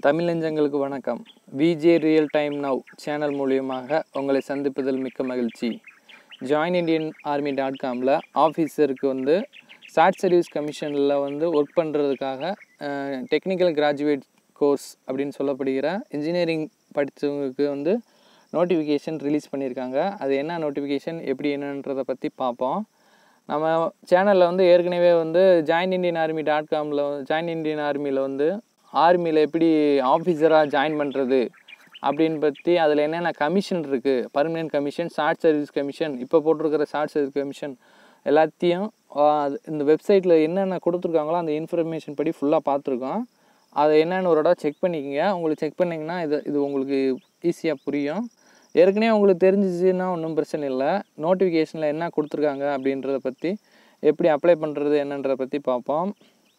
தமிழ் நெஞ்சங்களுக்கு வணக்கம் VJ real time now channel மூலியமாக உங்களை சந்திப்பதில் மிக்க மகிழ்ச்சி ஜாயின் இண்டியன் ஆர்மி டாட் காமில் ஆஃபீஸருக்கு வந்து சாட் சர்வீஸ் கமிஷனில் வந்து ஒர்க் பண்ணுறதுக்காக டெக்னிக்கல் கிராஜுவேட் கோர்ஸ் அப்படின்னு சொல்லப்படுகிற இன்ஜினியரிங் படித்தவங்களுக்கு வந்து நோட்டிஃபிகேஷன் ரிலீஸ் பண்ணியிருக்காங்க அது என்ன நோட்டிஃபிகேஷன் எப்படி என்னன்றதை பற்றி பார்ப்போம் நம்ம சேனலில் வந்து ஏற்கனவே வந்து ஜாயின் இண்டியன் ஆர்மி டாட் காமில் ஜாயின் இண்டியன் ஆர்மியில் வந்து ஆர்மியில் எப்படி ஆஃபீஸராக ஜாயின் பண்ணுறது அப்படின்னு பற்றி அதில் என்னென்ன கமிஷன் இருக்குது permanent commission short service commission இப்போ போட்டிருக்கிற ஷார்ட் சர்வீஸ் கமிஷன் எல்லாத்தையும் ஆஹ், அது இந்த வெப்சைட்டில் என்னென்ன கொடுத்துருக்காங்களோ அந்த இன்ஃபர்மேஷன் படி ஃபுல்லாக பார்த்துருக்கோம் அதை என்னென்னு ஒரு இடம் செக் பண்ணிக்கோங்க உங்களுக்கு செக் பண்ணிங்கன்னா இது இது உங்களுக்கு ஈஸியாக புரியும் ஏற்கனவே உங்களுக்கு தெரிஞ்சிச்சுன்னா ஒன்றும் பிரச்சனை இல்லை நோட்டிஃபிகேஷனில் என்ன கொடுத்துருக்காங்க அப்படின்றத பற்றி எப்படி அப்ளை பண்ணுறது என்னன்றதை பற்றி பார்ப்போம்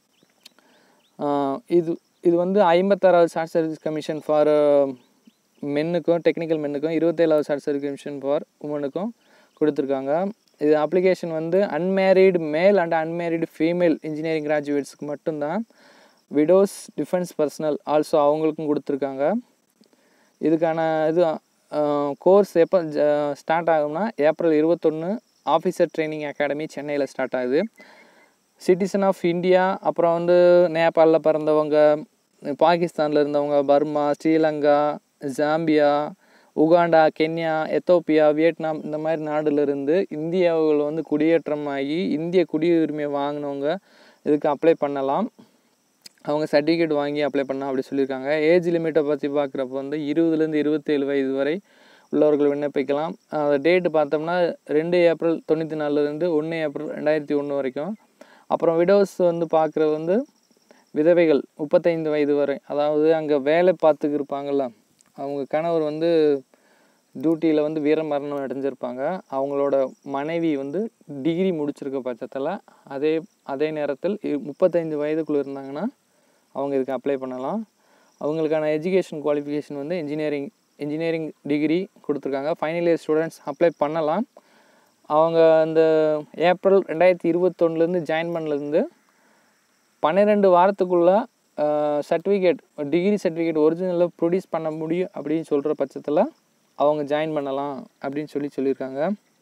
ஆஹ் இது இது வந்து ஐம்பத்தாறாவது ஷார்ட் சர்வீஸ் கமிஷன் ஃபார் மென்னுக்கும் டெக்னிக்கல் மென்னுக்கும் இருபத்தேழாவது ஷார்ட் சர்வீஸ் கமிஷன் ஃபார் உமனுக்கும் கொடுத்துருக்காங்க இது அப்ளிகேஷன் வந்து unmarried male and unmarried female engineering கிராஜுவேட்ஸ்க்கு மட்டும்தான் விடோஸ் டிஃபென்ஸ் பர்சனல் ஆல்சோ அவங்களுக்கும் கொடுத்துருக்காங்க இதுக்கான இது கோர்ஸ் எப்போ ஸ்டார்ட் ஆகும்னா ஏப்ரல் இருபத்தொன்று ஆஃபீஸர் ட்ரைனிங் அகாடமி சென்னையில் ஸ்டார்ட் ஆகுது சிட்டிசன் ஆஃப் இந்தியா அப்புறம் வந்து நேபாளில் பிறந்தவங்க பாகிஸ்தானில் இருந்தவங்க Burma Sri Lanka Zambia Uganda Kenya Ethiopia Vietnam இந்த மாதிரி நாடுல இருந்து இந்தியாவில் வந்து குடியேற்றம் ஆகி இந்திய குடியுரிமை வாங்கினவங்க இதுக்கு அப்ளை பண்ணலாம் அவங்க சர்டிஃபிகேட் வாங்கி அப்ளை பண்ணலாம் அப்படி சொல்லியிருக்காங்க ஏஜ் லிமிட்டை பற்றி பார்க்குறப்ப வந்து இருபதுலேருந்து இருபத்தேழு வயது வரை உள்ளவர்கள் விண்ணப்பிக்கலாம் அந்த டேட்டு பார்த்தோம்னா ரெண்டு ஏப்ரல் தொண்ணூற்றி நாலுலேருந்து ஒன்று ஏப்ரல் ரெண்டாயிரத்தி ஒன்று வரைக்கும் அப்புறம் விடோஸ் வந்து பார்க்குறது வந்து விதவைகள் முப்பத்தைந்து வயது வரை அதாவது அங்கே வேலை பார்த்துக்கு இருப்பாங்கள்ல அவங்க கணவர் வந்து டியூட்டியில் வந்து வீரமரணம் அடைஞ்சிருப்பாங்க அவங்களோட மனைவி வந்து டிகிரி முடிச்சிருக்க பட்சத்தில் அதே அதே நேரத்தில் இ- முப்பத்தைந்து வயதுக்குள்ளே இருந்தாங்கன்னா அவங்க இதுக்கு அப்ளை பண்ணலாம் அவங்களுக்கான எஜுகேஷன் குவாலிஃபிகேஷன் வந்து இன்ஜினியரிங் இன்ஜினியரிங் டிகிரி கொடுத்துருக்காங்க ஃபைனல் இயர் ஸ்டூடெண்ட்ஸ் அப்ளை பண்ணலாம் அவங்க அந்த ஏப்ரல் ரெண்டாயிரத்தி இருபத்தொன்னுலேருந்து ஜாயின் பண்ணலேருந்து பன்னிரெண்டு வாரத்துக்குள்ளே சர்டிஃபிகேட் டிகிரி சர்டிஃபிகேட் ஒரிஜினலில் ப்ரொடியூஸ் பண்ண முடியும் அப்படின்னு சொல்கிற பட்சத்தில் அவங்க ஜாயின் பண்ணலாம் அப்படின்னு சொல்லி சொல்லியிருக்காங்க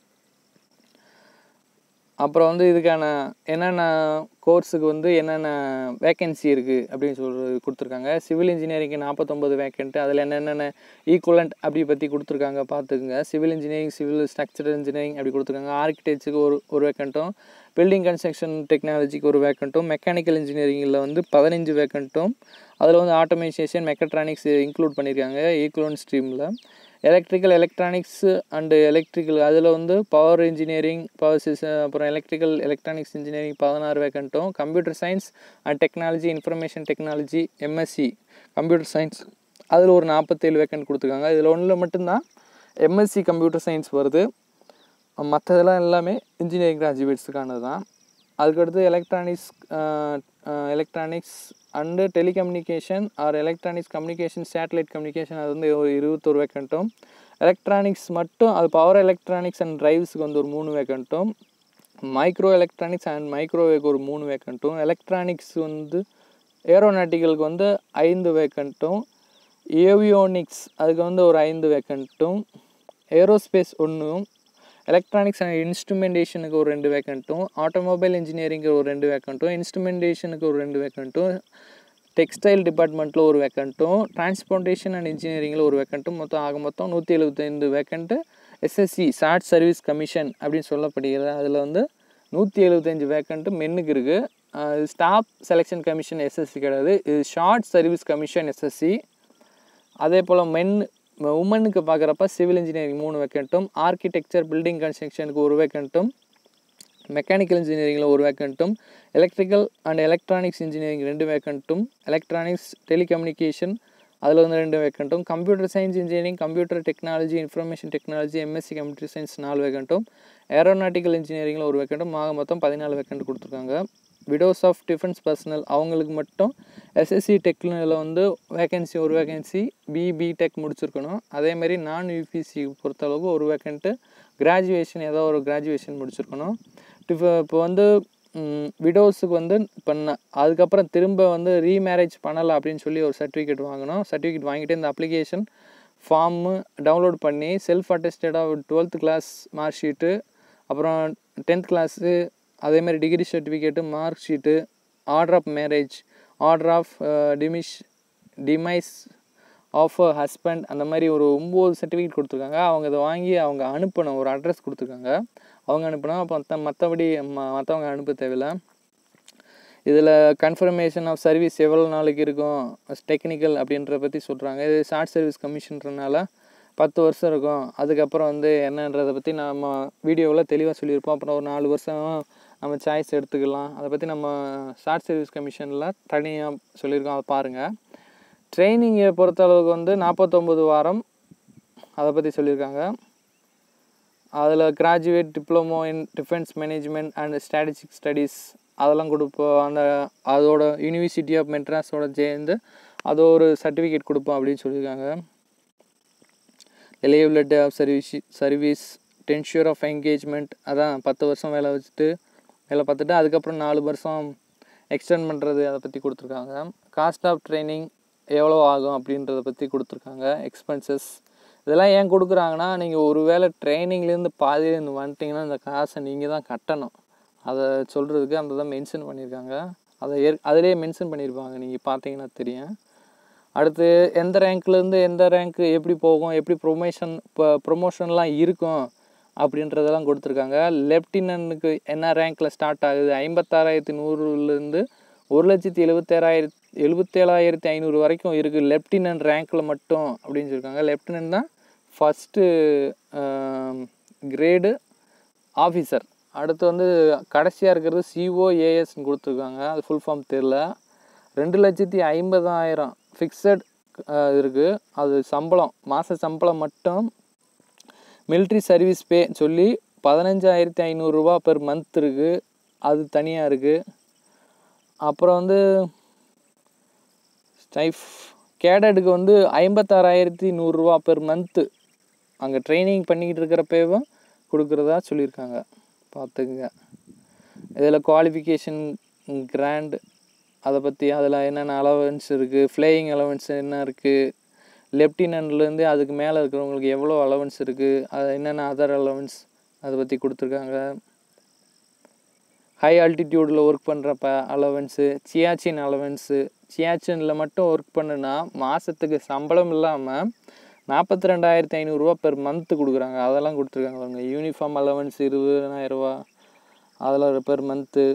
அப்புறம் வந்து இதுக்கான என்னென்ன கோர்ஸுக்கு வந்து என்னென்ன வேக்கன்சி இருக்குது அப்படின்னு சொல்லி கொடுத்துருக்காங்க சிவில் இன்ஜினியரிங்க்கு நாற்பத்தொம்பது வேக்கண்ட்டு அதில் என்னென்ன ஈக்குவலண்ட் அப்படி பற்றி கொடுத்துருக்காங்க பார்த்துக்குங்க civil engineering civil structural engineering அப்படி கொடுத்துருக்காங்க ஆர்கிடெக்ட்ஸுக்கு ஒரு ஒரு வேக்கண்ட்டும் பில்டிங் கன்ஸ்ட்ரக்ஷன் டெக்னாலஜிக்கு ஒரு வேக்கண்ட்டும் மெக்கானிக்கல் இன்ஜினியரிங்கில் வந்து பதினஞ்சு வேக்கண்ட்டும் அதில் வந்து ஆட்டோமேஷன் மெக்கட்ரானிக்ஸ் இன்க்ளூட் பண்ணியிருக்காங்க ஈக்குவலன் ஸ்ட்ரீமில் எலக்ட்ரிக்கல் எலக்ட்ரானிக்ஸ் அண்டு எலக்ட்ரிக்கல் அதில் வந்து பவர் இன்ஜினியரிங் பவர் சிஸ்டம் அப்புறம் எலக்ட்ரிக்கல் எலக்ட்ரானிக்ஸ் இன்ஜினியரிங் பதினாறு வேக்கண்ட்டும் computer science and technology information technology MSc computer science அதில் ஒரு நாற்பத்தேழு வேக்கண்ட் கொடுத்துருக்காங்க இதில் ஒன்றில் மட்டும்தான் எம்எஸ்சி கம்ப்யூட்டர் சயின்ஸ் வருது மற்றதெல்லாம் எல்லாமே இன்ஜினியரிங் கிராஜுவேட்ஸுக்கானது தான் அதுக்கடுத்து electronics electronics and telecommunication or electronics communication satellite communication அது வந்து ஒரு இருபத்தொரு வேக்கண்ட்டும் எலக்ட்ரானிக்ஸ் மட்டும் அது பவர் எலக்ட்ரானிக்ஸ் அண்ட் டிரைவ்ஸுக்கு வந்து ஒரு மூணு வேக்கண்ட்டும் மைக்ரோ எலக்ட்ரானிக்ஸ் அண்ட் மைக்ரோவேக்கு ஒரு மூணு வேக்கண்ட்டும் எலக்ட்ரானிக்ஸ் வந்து ஏரோநாட்டிக்கலுக்கு வந்து ஐந்து வேக்கண்ட்டும் ஏவியோனிக்ஸ் அதுக்கு வந்து ஒரு ஐந்து வேக்கண்ட்டும் ஏரோஸ்பேஸ் ஒன்றும் எலக்ட்ரானிக்ஸ் அண்ட் இன்ஸ்ட்ருமெண்டேஷனுக்கு ஒரு ரெண்டு வேக்கண்ட்டும் ஆட்டோமொபைல் இன்ஜினியரிங்க்கு ஒரு ரெண்டு வேக்கண்ட்டும் இன்ஸ்ட்ருமெண்டேஷனுக்கு ஒரு ரெண்டு வேக்கண்ட்டும் டெக்ஸ்டைல் டிபார்ட்மெண்ட்டில் ஒரு வேக்கண்ட்டும் டிரான்ஸ்போர்ட்டேஷன் அண்ட் இன்ஜினியரிங்கில் ஒரு வேக்கண்ட்டும் மொத்தம் ஆக மொத்தம் நூற்றி எழுபத்தைந்து vacant SSC short service commission அப்படின்னு சொல்லப்படுகிறது அதில் வந்து நூற்றி எழுபத்தஞ்சு வேக்கண்ட்டு மென்னுக்கு இருக்குது ஸ்டாஃப் செலெக்ஷன் கமிஷன் எஸ்எஸ்சி கிடையாது இது ஷார்ட் சர்வீஸ் கமிஷன் எஸ்எஸ்சி அதே போல் மென் உமனுக்கு பார்க்குறப்ப சிவில் இன்ஜினியரிங் மூணு வேக்கண்ட்டும் ஆர்கிடெக்சர் பில்டிங் கன்ஸ்ட்ரக்ஷனுக்கு ஒரு வேக்கண்ட்டும் மெக்கானிக்கல் இன்ஜினியரிங்கில் ஒரு வேக்கண்ட்டும் எலக்ட்ரிக்கல் அண்ட் எலக்ட்ரானிக்ஸ் இன்ஜினியரிங் ரெண்டு வேக்கண்ட்டும் எலக்ட்ரானிக்ஸ் டெலிகம்யூனிகேஷன் அதில் வந்து ரெண்டு வேக்கண்ட்டும் computer science engineering computer technology information technology MSc computer science நாலு வேக்கண்ட்டும் ஏரோநாட்டிக்கல் இன்ஜினியரிங்கில் ஒரு வேக்கண்ட்டும் ஆக மொத்தம் பதினாலு வேக்கண்ட் கொடுத்துருக்காங்க விடோஸ் ஆஃப் டிஃபென்ஸ் பர்சனல் அவங்களுக்கு மட்டும் எஸ்எஸ்சி டெக்னில் வந்து வேகன்சி ஒரு வேகன்சி பிபி டெக் முடிச்சிருக்கணும் அதேமாரி நான் யூபிசி பொறுத்தளவுக்கு ஒரு வேக்கண்ட்டு கிராஜுவேஷன் ஏதோ ஒரு கிராஜுவேஷன் முடிச்சிருக்கணும் டிஃப இப்போ வந்து விடோஸுக்கு வந்து இப்போ அதுக்கப்புறம் திரும்ப வந்து ரீமேரேஜ் பண்ணலை அப்படின்னு சொல்லி ஒரு சர்டிஃபிகேட் வாங்கணும் சர்டிஃபிகேட் வாங்கிட்டு இந்த அப்ளிகேஷன் ஃபார்மு டவுன்லோட் பண்ணி செல்ஃப் அட்டஸ்டடாக டுவெல்த் கிளாஸ் மார்க் ஷீட்டு அப்புறம் டென்த் கிளாஸு அதேமாதிரி degree certificate mark sheet order of marriage order of demise demise of husband அந்த மாதிரி ஒரு ஒம்பது சர்டிஃபிகேட் கொடுத்துருக்காங்க அவங்க இதை வாங்கி அவங்க அனுப்பணும் ஒரு அட்ரஸ் கொடுத்துருக்காங்க அவங்க அனுப்பணும் அப்போ மற்ற மற்றபடி மற்றவங்க அனுப்ப தேவையில்லை இதில் கன்ஃபர்மேஷன் ஆஃப் சர்வீஸ் எவ்வளோ நாளைக்கு இருக்கும் டெக்னிக்கல் அப்படின்ற பற்றி சொல்கிறாங்க இது ஷார்ட் சர்வீஸ் கமிஷன்றனால பத்து வருஷம் இருக்கும் அதுக்கப்புறம் வந்து என்னன்றதை பற்றி நம்ம வீடியோவில் தெளிவாக சொல்லியிருப்போம் அப்புறம் ஒரு நாலு வருஷம் நம்ம சாய்ஸ் எடுத்துக்கலாம் அதை பற்றி நம்ம ஷார்ட் சர்வீஸ் கமிஷனில் தனியாக சொல்லியிருக்கோம் அதை பாருங்கள் ட்ரைனிங்கை பொறுத்தளவுக்கு வந்து நாற்பத்தொம்பது வாரம் அதை பற்றி சொல்லியிருக்காங்க அதில் graduate diploma in defence management and strategic studies அதெல்லாம் கொடுப்போம் அந்த அதோட யூனிவர்சிட்டி ஆஃப் மெட்ராஸோட சேர்ந்து அது ஒரு சர்டிஃபிகேட் கொடுப்போம் அப்படின்னு சொல்லியிருக்காங்க liability of service service tenure of engagement அதான் பத்து வருஷம் வேலை வச்சுட்டு வேலை பார்த்துட்டு அதுக்கப்புறம் நாலு வருஷம் எக்ஸ்டெண்ட் பண்ணுறது அதை பற்றி கொடுத்துருக்காங்க காஸ்ட் ஆஃப் ட்ரைனிங் எவ்வளோ ஆகும் அப்படின்றத பற்றி கொடுத்துருக்காங்க எக்ஸ்பென்சஸ் இதெல்லாம் ஏன் கொடுக்குறாங்கன்னா நீங்கள் ஒரு வேளை ட்ரைனிங்லேருந்து பாதியிலேருந்து வந்துட்டிங்கன்னா இந்த காசை நீங்கள் தான் கட்டணும் அதை சொல்கிறதுக்கு அந்த தான் மென்ஷன் பண்ணியிருக்காங்க அதை ஏற் அதிலே மென்ஷன் பண்ணியிருப்பாங்க நீங்கள் பார்த்தீங்கன்னா தெரியும் அடுத்து எந்த ரேங்க்லேருந்து எந்த ரேங்க்கு எப்படி போகும் எப்படி ப்ரொமோஷன் இப்போ ப்ரொமோஷன்லாம் இருக்கும் அப்படின்றதெல்லாம் கொடுத்துருக்காங்க லெப்டினன்னுக்கு என்ன ரேங்க்கில் ஸ்டார்ட் ஆகுது ஐம்பத்தாறாயிரத்தி நூறுலேருந்து ஒரு லட்சத்தி எழுபத்தேழாயிரத்தி எழுபத்தேழாயிரத்தி ஐநூறு வரைக்கும் இருக்குது லெப்டினன்ட் ரேங்க்கில் மட்டும் அப்படின்னு சொல்லியிருக்காங்க லெப்டினன்ட் தான் ஃபஸ்ட்டு கிரேடு ஆஃபீஸர் அடுத்து வந்து கடைசியாக இருக்கிறது சிஓஏஎஸ்ன்னு கொடுத்துருக்காங்க அது ஃபுல் ஃபார்ம் தெரில ரெண்டு லட்சத்தி ஐம்பதாயிரம் ஃபிக்ஸட் இருக்குது அது சம்பளம் மாத சம்பளம் மட்டும் மிலிட்ரி சர்வீஸ் பே சொல்லி பதினஞ்சாயிரத்தி ஐநூறுரூவா பெர் மந்த் இருக்குது அது தனியாக இருக்குது அப்புறம் வந்து ஸ்டைஃப் கேடட்டுக்கு வந்து ஐம்பத்தாறாயிரத்தி நூறுரூவா பெர் மந்த்து அங்கே ட்ரைனிங் பண்ணிக்கிட்டு இருக்கிறப்பவும் கொடுக்குறதா சொல்லியிருக்காங்க பார்த்துக்குங்க இதில் குவாலிஃபிகேஷன் கிராண்ட் அதை பற்றி அதில் என்னென்ன அலவன்ஸ் இருக்குது ஃப்ளையிங் அலவன்ஸ் என்ன இருக்குது லெப்டினன்ட்லேருந்து அதுக்கு மேலே இருக்கிறவங்களுக்கு எவ்வளோ அலவன்ஸ் இருக்குது அது என்னென்ன அதர் அலவன்ஸ் அதை பற்றி கொடுத்துருக்காங்க ஹை ஆல்டிடியூடில் ஒர்க் பண்ணுறப்ப அலவன்ஸு சியாச்சின் அலவன்ஸு சியாச்சினில் மட்டும் ஒர்க் பண்ணுனா மாதத்துக்கு சம்பளம் இல்லாமல் நாற்பத்தி ரெண்டாயிரத்தி ஐநூறுரூவா பெர் மந்த்து கொடுக்குறாங்க அதெல்லாம் கொடுத்துருக்காங்க பாருங்க யூனிஃபார்ம் அலவன்ஸ் இருபதாயிரரூவா அதில் பெர் மந்த்து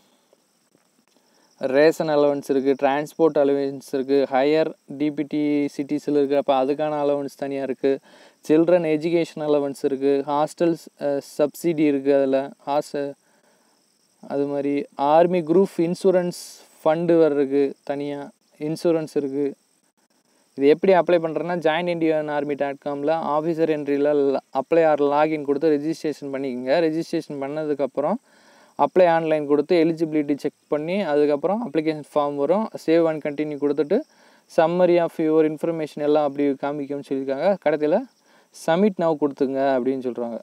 ரேஷன் அலவன்ஸ் இருக்குது டிரான்ஸ்போர்ட் அலவன்ஸ் இருக்குது ஹையர் டிபிடி சிட்டிஸில் இருக்குது அப்போ அதுக்கான அலவன்ஸ் தனியாக இருக்குது சில்ட்ரன் எஜுகேஷன் அலவன்ஸ் இருக்குது ஹாஸ்டல்ஸ் சப்சிடி இருக்குது அதில் ஹாஸ்ட அது மாதிரி ஆர்மி குரூப் இன்சூரன்ஸ் ஃபண்டு வர்றதுக்கு தனியாக இன்சூரன்ஸ் இருக்குது இது எப்படி அப்ளை பண்ணுறேன்னா ஜாயின் இண்டியன் ஆர்மி டாட் காமில் ஆஃபீஸர் என்ட்ரியில் அப்ளை ஆர் லாகின் கொடுத்து ரெஜிஸ்ட்ரேஷன் பண்ணிக்கோங்க ரெஜிஸ்ட்ரேஷன் பண்ணதுக்கப்புறம் அப்ளை ஆன்லைன் கொடுத்து எலிஜிபிலிட்டி செக் பண்ணி அதுக்கப்புறம் அப்ளிகேஷன் ஃபார்ம் வரும் சேவ் அண்ட் கண்டினியூ கொடுத்துட்டு சம்மரி ஆஃப் யுவர் இன்ஃபர்மேஷன் எல்லாம் அப்படி காமிக்கும்னு சொல்லியிருக்காங்க கடைசியில் சப்மிட் நவ் கொடுத்துங்க அப்படின்னு சொல்கிறாங்க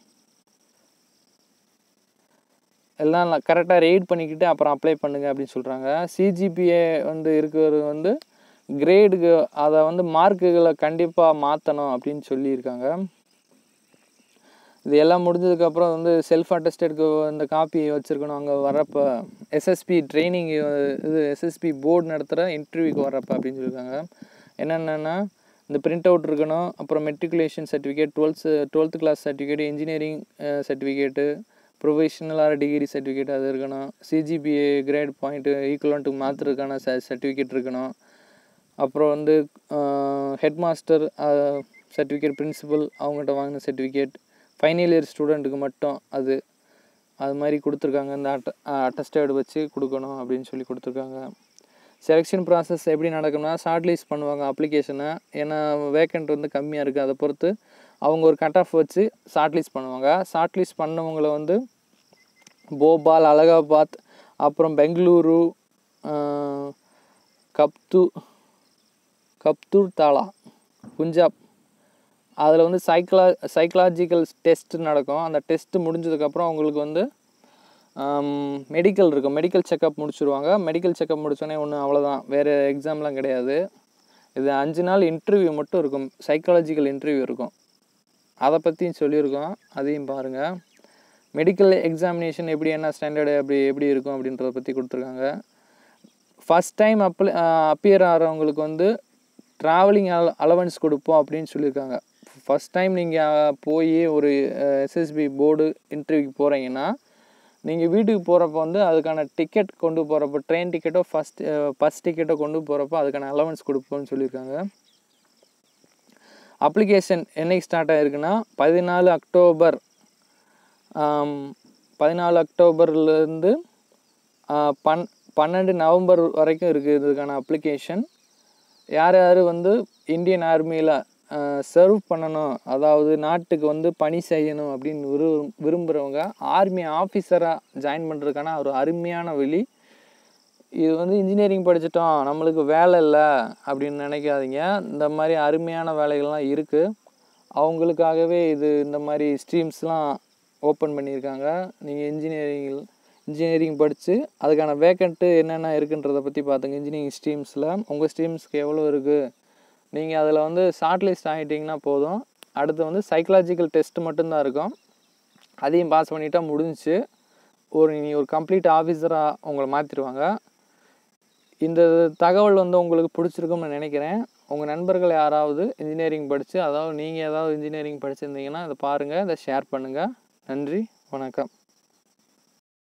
எல்லாம் கரெக்டாக ரெய்ட் பண்ணிக்கிட்டு அப்புறம் அப்ளை பண்ணுங்க அப்படின்னு சொல்கிறாங்க சிஜிபிஏ வந்து இருக்கிறது வந்து கிரேடுக்கு அதை வந்து மார்க்குகளை கண்டிப்பாக மாற்றணும் அப்படின்னு சொல்லியிருக்காங்க இது எல்லாம் முடிஞ்சதுக்கப்புறம் வந்து செல்ஃப் அட்டஸ்டடுக்கு இந்த காப்பி வச்சுருக்கணும் அங்கே வரப்போ எஸ்எஸ்பி ட்ரைனிங் இது எஸ்எஸ்பி போர்டு நடத்துகிற இன்டர்வியூக்கு வரப்போ அப்படின்னு சொல்லியிருக்காங்க என்னென்னா இந்த பிரிண்ட் அவுட் இருக்கணும் அப்புறம் matriculation certificate twelfth twelfth class certificate engineering certificate ப்ரொஃபஷனலாக டிகிரி சர்டிஃபிகேட் அது இருக்கணும் சிஜிபிஏ கிரேட் பாயிண்ட்டு ஈக்குவலண்ட்டு மாற்றுறதுக்கான ச சர்டிஃபிகேட் இருக்கணும் அப்புறம் வந்து ஹெட் மாஸ்டர் சர்டிஃபிகேட் பிரின்சிபல் அவங்கள்ட்ட வாங்கின சர்டிஃபிகேட் ஃபைனல் இயர் ஸ்டூடெண்ட்டுக்கு மட்டும் அது அது மாதிரி கொடுத்துருக்காங்க இந்த அட்ட அட்டஸ்டேடு வச்சு கொடுக்கணும் அப்படின்னு சொல்லி கொடுத்துருக்காங்க செலெக்ஷன் ப்ராசஸ் எப்படி நடக்கும்னா ஷார்ட் லிஸ்ட் பண்ணுவாங்க அப்ளிகேஷனை ஏன்னா வேக்கண்ட் வந்து கம்மியாக இருக்குது அதை பொறுத்து அவங்க ஒரு கட் ஆஃப் வச்சு ஷார்ட் லிஸ்ட் பண்ணுவாங்க ஷார்ட் லிஸ்ட் பண்ணவங்களை வந்து போபால் அலகாபாத் அப்புறம் பெங்களூரு கப்து கப்தூர் தாலா புஞ்சாப் அதில் வந்து சைக்கலா சைக்கலாஜிக்கல் டெஸ்ட் நடக்கும் அந்த டெஸ்ட்டு முடிஞ்சதுக்கப்புறம் அவங்களுக்கு வந்து மெடிக்கல் இருக்கும் மெடிக்கல் செக்கப் முடிச்சிருவாங்க மெடிக்கல் செக்கப் முடிச்சோடனே ஒன்றும் அவ்வளோதான் வேறு எக்ஸாம்லாம் கிடையாது இது அஞ்சு நாள் இன்டர்வியூ மட்டும் இருக்கும் சைக்காலஜிக்கல் இன்டர்வியூ இருக்கும் அதை பற்றியும் சொல்லியிருக்கோம் அதையும் பாருங்கள் மெடிக்கல் எக்ஸாமினேஷன் எப்படி என்ன ஸ்டாண்டர்டு அப்படி எப்படி இருக்கும் அப்படின்றத பற்றி கொடுத்துருக்காங்க ஃபஸ்ட் டைம் அப்ளை அப்பியர் ஆகிறவங்களுக்கு வந்து ட்ராவலிங் அல அலவன்ஸ் கொடுப்போம் அப்படின்னு சொல்லியிருக்காங்க ஃபஸ்ட் டைம் நீங்கள் போய் ஒரு எஸ்எஸ்பி போர்டு இன்டர்வியூக்கு போகிறீங்கன்னா நீங்கள் வீட்டுக்கு போகிறப்ப வந்து அதுக்கான டிக்கெட் கொண்டு போகிறப்ப ட்ரெயின் டிக்கெட்டோ ஃபஸ்ட் பஸ் டிக்கெட்டோ கொண்டு போகிறப்ப அதுக்கான அலவன்ஸ் கொடுப்போம்னு சொல்லியிருக்காங்க அப்ளிகேஷன் என்னைக்கு ஸ்டார்ட் ஆகிருக்குன்னா பதினாலு அக்டோபர் பதினாலு அக்டோபர்லேருந்து பன் பன்னெண்டு நவம்பர் வரைக்கும் இருக்குது இதுக்கான அப்ளிகேஷன் யார் யார் வந்து இந்தியன் ஆர்மியில் சர்வ் பண்ணணும் அதாவது நாட்டுக்கு வந்து பணி செய்யணும் அப்படின்னு விரு விரும்புகிறவங்க ஆர்மி ஆஃபீஸராக ஜாயின் பண்ணுறதுக்கான ஒரு அருமையான வழி இது வந்து இன்ஜினியரிங் படிச்சிட்டோம் நம்மளுக்கு வேலை இல்லை அப்படின்னு நினைக்காதீங்க இந்த மாதிரி அருமையான வேலைகள்லாம் இருக்குது அவங்களுக்காகவே இது இந்த மாதிரி ஸ்ட்ரீம்ஸ்லாம் ஓப்பன் பண்ணியிருக்காங்க நீங்கள் இன்ஜினியரிங் இன்ஜினியரிங் படித்து அதுக்கான வேக்கண்ட்டு என்னென்ன இருக்குன்றதை பற்றி பார்த்துங்க இன்ஜினியரிங் ஸ்ட்ரீம்ஸில் உங்கள் ஸ்ட்ரீம்ஸ்க்கு எவ்வளோ இருக்குது நீங்கள் அதில் வந்து ஷார்ட் லிஸ்ட் ஆகிட்டிங்கன்னா போதும் அடுத்து வந்து சைக்கலாஜிக்கல் டெஸ்ட் மட்டும்தான் இருக்கும் அதையும் பாஸ் பண்ணிட்டா முடிஞ்சுச்சு ஒரு நீ ஒரு கம்ப்ளீட் ஆஃபீஸராக உங்களை மாற்றிடுவாங்க இந்த தகவல் வந்து உங்களுக்கு பிடிச்சிருக்கும்னு நினைக்கிறேன் உங்கள் நண்பர்கள் யாராவது இன்ஜினியரிங் படித்து அதாவது நீங்கள் ஏதாவது இன்ஜினியரிங் படிச்சிருந்தீங்கன்னா இதை பாருங்கள் இதை ஷேர் பண்ணுங்கள் நன்றி வணக்கம்